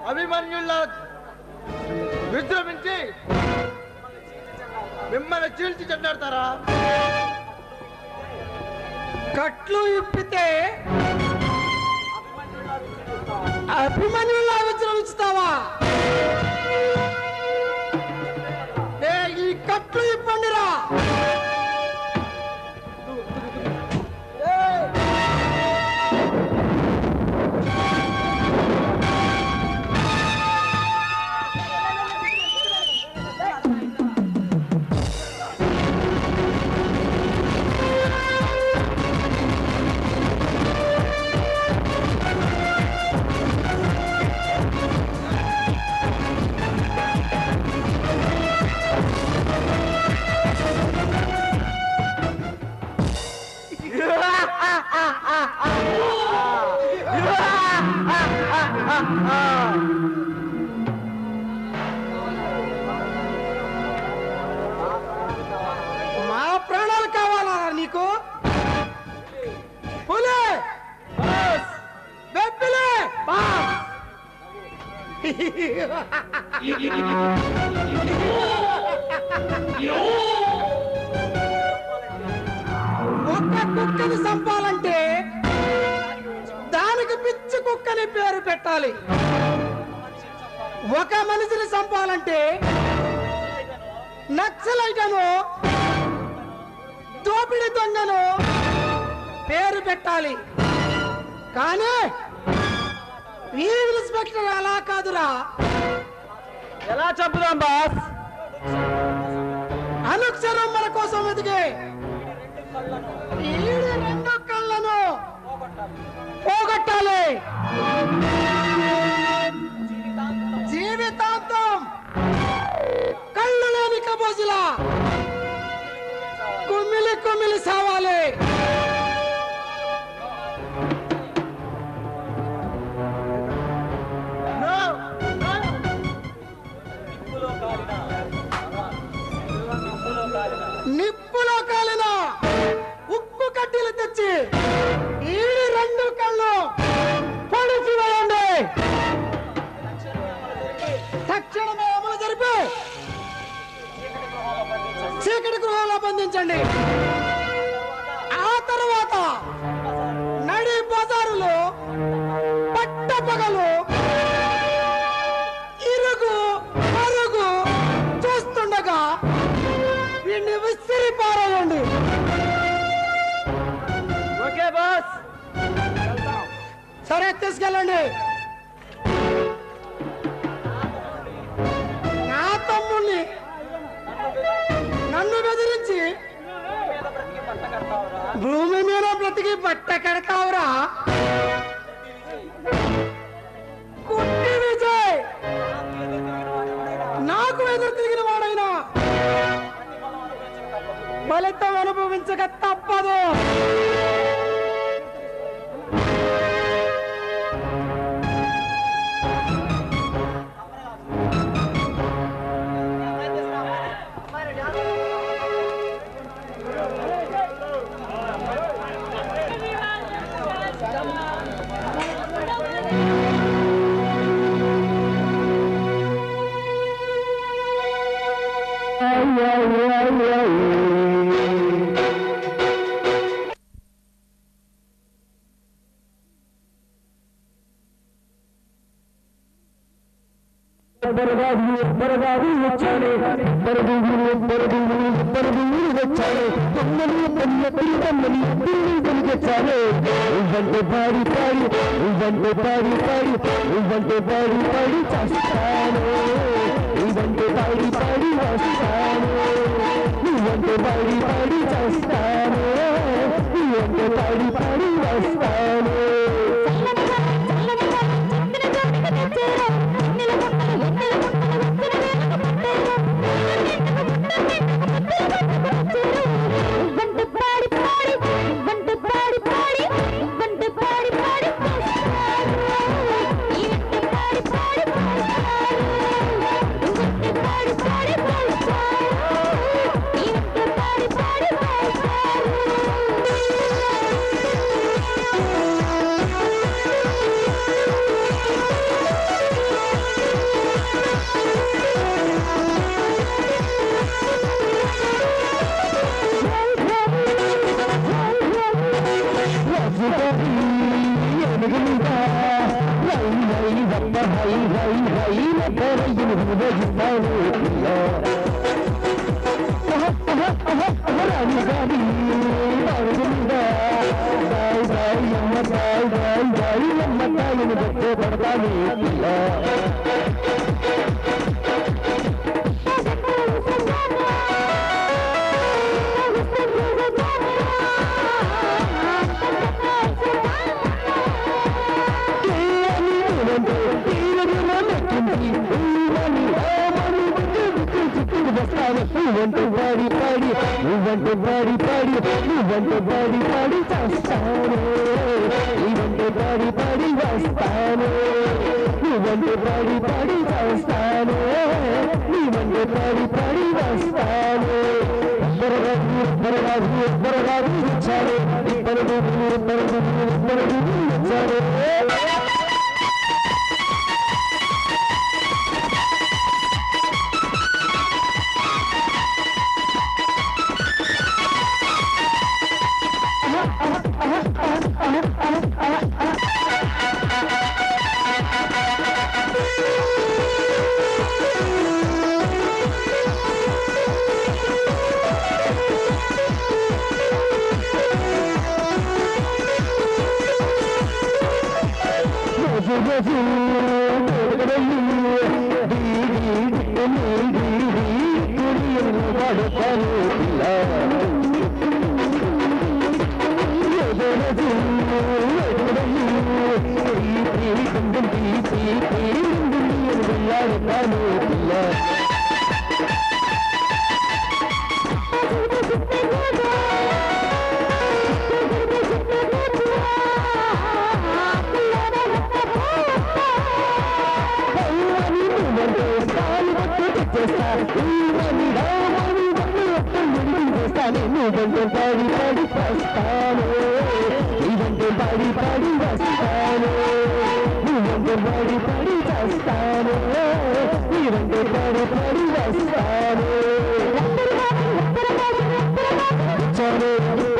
అభిమన్యుల విజృంభించి మిమ్మల్ని చీల్చి చెండాడతారా కట్లు ఇప్పితే అభిమన్యులా విజృంభిస్తావా ఏ ఈ కట్లు ఇప్పండిరా ఏయ్! మా ప్రాణాలు కావాలా నీకు పులే బెబ్బిలే ఒక్క కుక్కని చంపాలంటే దానికి పిచ్చి కుక్కని పేరు పెట్టాలి ఒక మనిషిని చంపాలంటే నక్సలైటను దోపిడి దొంగను పేరు పెట్టాలి కానీ ఈ ఇన్స్పెక్టర్ అలా కాదురా ఎలా చంపుదాం బాస్ అనుక్షరం మన కోసం ఎదిగే ఈడి రెండు కళ్ళను పోగొట్టాలి జీవితాంతం కళ్ళు లేని కబోజులా కుమ్మిలి కుమ్మిలి సావాలి నిప్పులో కాలిన ఉక్కు కడ్డీలు తెచ్చి ఈడి రెండు కళ్ళు పొడిచి వేయండి తక్షణమే అమలు జరిపి చీకటి గృహంలో బంధించండి ఆ తర్వాత నడి బజారులో పట్టపగలు ఇరుగు అరుగు చూస్తుండగా వీడిని విసిరి పారేయండి ఓకే బాస్ సరే తీసుకెళ్ళండి నా తమ్ముణ్ణి నన్ను బెదిరించి భూమి మీద బ్రతికి బట్ట కడతావురా కుట్టి విజయ్ నాకు ఎదురు తిరిగిన వాడైనా ఫలితం అనుభవించక తప్పదు బరగాది వచ్చాడు బరగులు బరగులు బరగులు వచ్చాడు తొమ్మని తొమ్మ తొమ్మని కొనికొచ్చాడు నువ్వంటే పాడి పాడి నువ్వంటే పాడి పాడి నువ్వంటే పాడి పాడి చేస్తాను నువ్వంటే పాడి పాడి వస్తాను నువ్వంటే పాడి పాడి చేస్తాను నువ్వంటే పాడి పాడి వస్తాను పాడి పాడి రై రై రప్ప హై రై రై నకరయ్యను హృదయిస్తాను రాణి గారి అరుగుందా దాయ్ దాయ్ అమ్మ దాయ్ దాయ్ దాయ్ అమ్మ దాయని బట్టే పడతాను నువ్వంటే పాడి పాడి నువ్వంటే పాడి పాడి నువ్వంటే పాడి పాడి చేస్తాను నువ్వంటే పాడి పాడి వస్తాను నువ్వంటే పాడి పాడి చేస్తాను నువ్వంటే పాడి పాడి వస్తాను బరగారు బరగారు బరగారు వచ్చారు ఇద్దరు ఇద్దరు ఇద్దరు వచ్చారు రోజు రోజు వాడతాను పిల్ల నువ్వంటే పాడి పాడి వస్తాను ఇదంటే పాడి పాడి వస్తాను నువ్వంటే పాడి పాడి వస్తాను ఇదంటే పాడి పాడి వస్తాను చాలు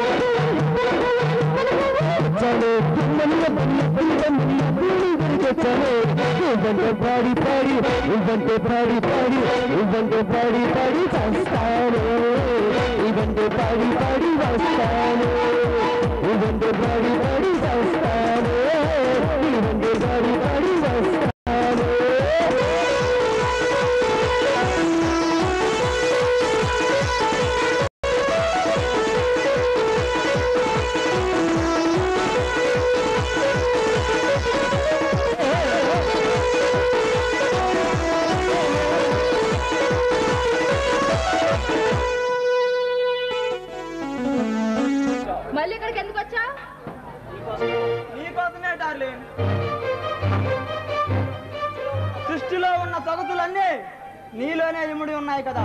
చాలు తుమ్మల బల్ల బల్ల వచ్చాను నువ్వంటే పాడి పాడి నువ్వంటే పాడి పాడి నువ్వంటే పాడి పాడి చేస్తాను ఇవంటే పాడి పాడి వస్తాను ఇవంటే పాడి పాడి చేస్తాను ఇవంటే పాడి పాడి వస్తాను మళ్ళీ ఇక్కడికి ఎందుకు వచ్చా నీకోసమే డార్లింగ్ సృష్టిలో ఉన్న సొగసులన్నీ నీలోనే ఇముడి ఉన్నాయి కదా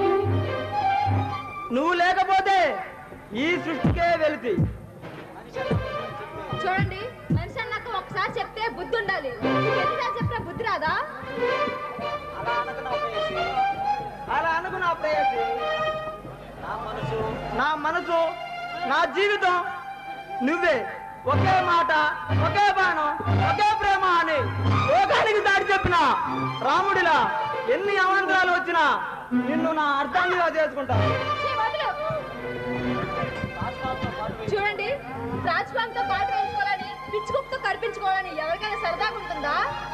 నువ్వు లేకపోతే ఈ సృష్టికే వెలితి చూడండి మనిషి అన్నాక ఒకసారి చెప్తే బుద్ధి ఉండాలి ఎన్నిసార్లు చెప్తే బుద్ధి రాదా అలా అనకు నా ప్రేయసి అలా అనుకు నా ప్రేయసి నా మనసు నా మనసు నా జీవితం నువ్వే ఒకే మాట ఒకే బాణం ఒకే ప్రేమ అని లోకానికి దాడి చెప్పిన రాముడిలా ఎన్ని అవాంతరాలు వచ్చినా నిన్ను నా అర్థంగా చేసుకుంటా ఛీ, వదిలు. చూడండి రాజ్పామ్ తో పాటు వేసుకోవాలని పిచ్చుకుప్తో కనిపించుకోవాలని ఎవరికైనా సరదాగా ఉంటుందా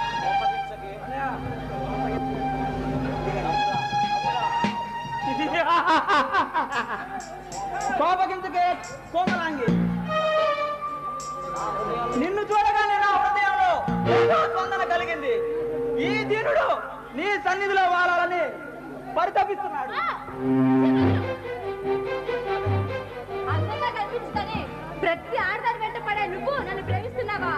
కోపగించకే కోమలాంగి నిన్ను చూడగానే నా హృదయంలో ఎంతో స్పందన కలిగింది ఈ దీనుడు నీ సన్నిధిలో వాడాలని పరితపిస్తున్నాడు ఆ! ఛీ, వదిలు. అందంగా కనిపించుదని ప్రతి ఆడదాని వెంట పడే నువ్వు నన్ను ప్రేమిస్తున్నావా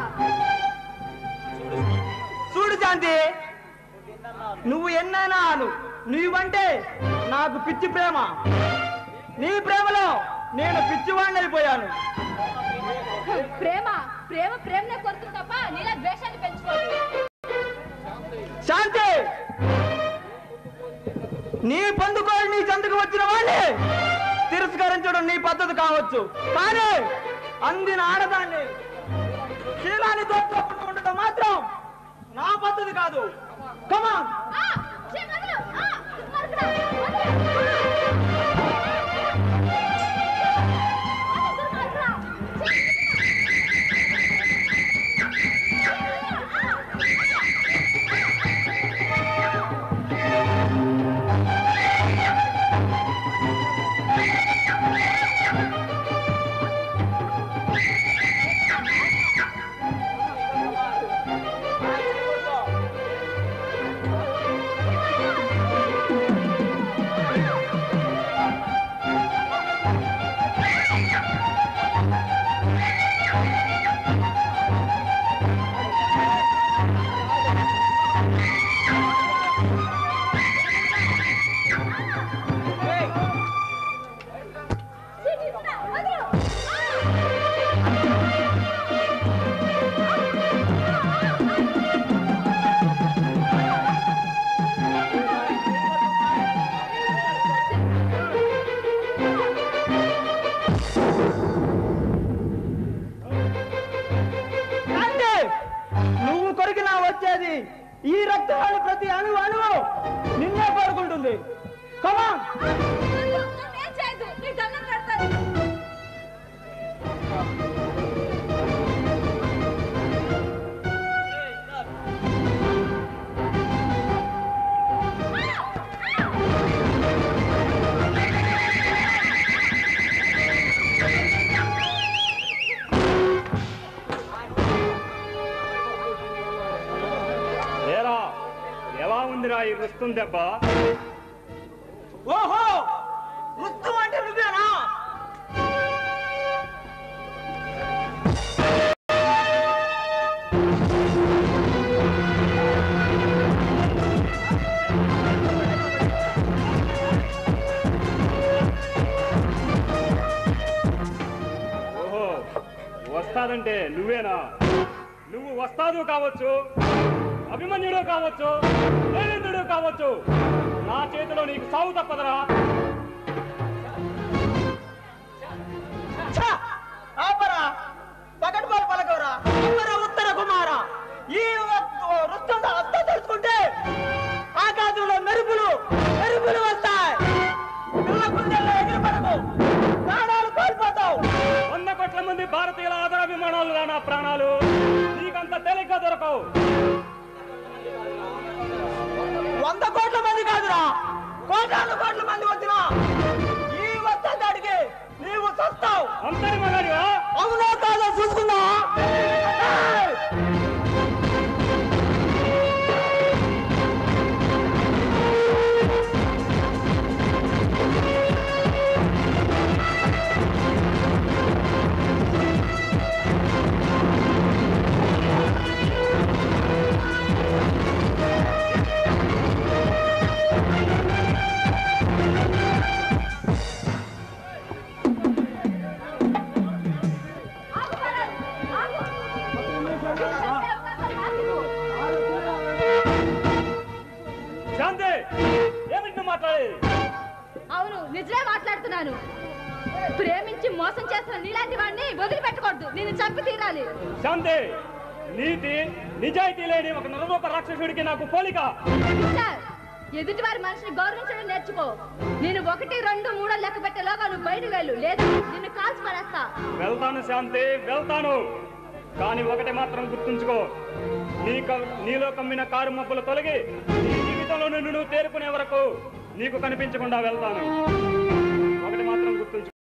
చూడు శాంతి నువ్వు ఎన్నైనా అను నువ్వంటే నాకు పిచ్చి ప్రేమ నీ ప్రేమలో నేను పిచ్చివాడిని అయిపోయాను ప్రేమ ప్రేమ ప్రేమనే కొడుతుంది తప్ప నీలా ద్వేషాన్ని పెంచుకోదు శాంతి నీ పొందుకోని నీ చెంతకు వచ్చిన వాడిని తిరస్కరించడం నీ పద్ధతి కావచ్చు కానీ అందిన ఆడదాన్ని శీలాన్ని తోడుకుంటూ కాదు కమాన్ ఆ, ఛీ, వదలు. ఆ, దుర్మార్గుడా, వదలు. ఆ, దుర్మార్గుడా. ఛీ, ఛీ, తీసుకురా, వదలు. ఆ. అంటే నువ్వు కొరికినా వచ్చేది ఈ రక్తవాణి ప్రతి అణు అణువు నిన్నే కోరుకుంటుంది కమాన్ వదలు, నన్నేం చేయొద్దు. నీకు దండం పెడతాను. ఏరా ఎలా ఉందిరా ఈ రుస్తుం దెబ్బ ఓహో రుస్తు అంటే నువ్వేనా ఓహో వస్తాదంటే నువ్వేనా నువ్వు వస్తాదు కావచ్చు అభిమన్యుడు కావచ్చు దేవేంద్రుడు కావచ్చు నా చేతిలో నీకు సాగు తప్పదరా ఛ! ఆపరా పకడ్బాలు పలకవరా ఉత్తర ఉత్తర కుమార ఈ రుస్తుండ అత్త తెలుసుకుంటే ఆకాశంలో మెరుపులు మెరుపులు వస్తాయి పిల్ల గుండెల్లో ఎగిరి పడకు ప్రాణాలు కోల్పోతావు వంద కోట్ల మంది భారతీయుల ఆదరాభిమానాలు రా నా ప్రాణాలు నీకంత తేలిగ్గా దొరకవు వంద కోట్ల మంది కాదురా కోటాను కోట్ల మంది వచ్చినా ఈ వస్తాడికి నీవు చస్తావు అంతరి మగాడివా అవునా కాదో చూసుకుందా ఆగు, భరత్, ఆగు. చంపే అవకాశం నాకివ్వు. శాంతి ఏమిటి నువ్వు మాట్లాడేది అవును నిజమే మాట్లాడుతున్నాను ప్రేమించి మోసం చేస్తున్న నీలాంటి వాడిని వదిలిపెట్టకూడదు నేను చంపి తీరాలి శాంతి నీతి నిజాయితీ లేని ఒక నరరూప రాక్షసుడికి నాకు పోలిక సార్ ఎదుటి వారి మనిషిని గౌరవించడం నేర్చుకో నేను ఒకటి రెండు మూడో లెక్క పెట్టేలోగా నువ్వు బయటకు వెళ్ళు లేదా నిన్ను కాల్చి పడేస్తా వెళ్తాను శాంతి వెళ్తాను కానీ ఒకటి మాత్రం గుర్తుంచుకో నీ క- నీలో కమ్మిన కారు మబ్బులు తొలగి నీ జీవితంలో నిన్ను నువ్వు తేరుకునే వరకు నీకు కనిపించకుండా వెళ్తాను ఒకటి మాత్రం గుర్తుంచుకో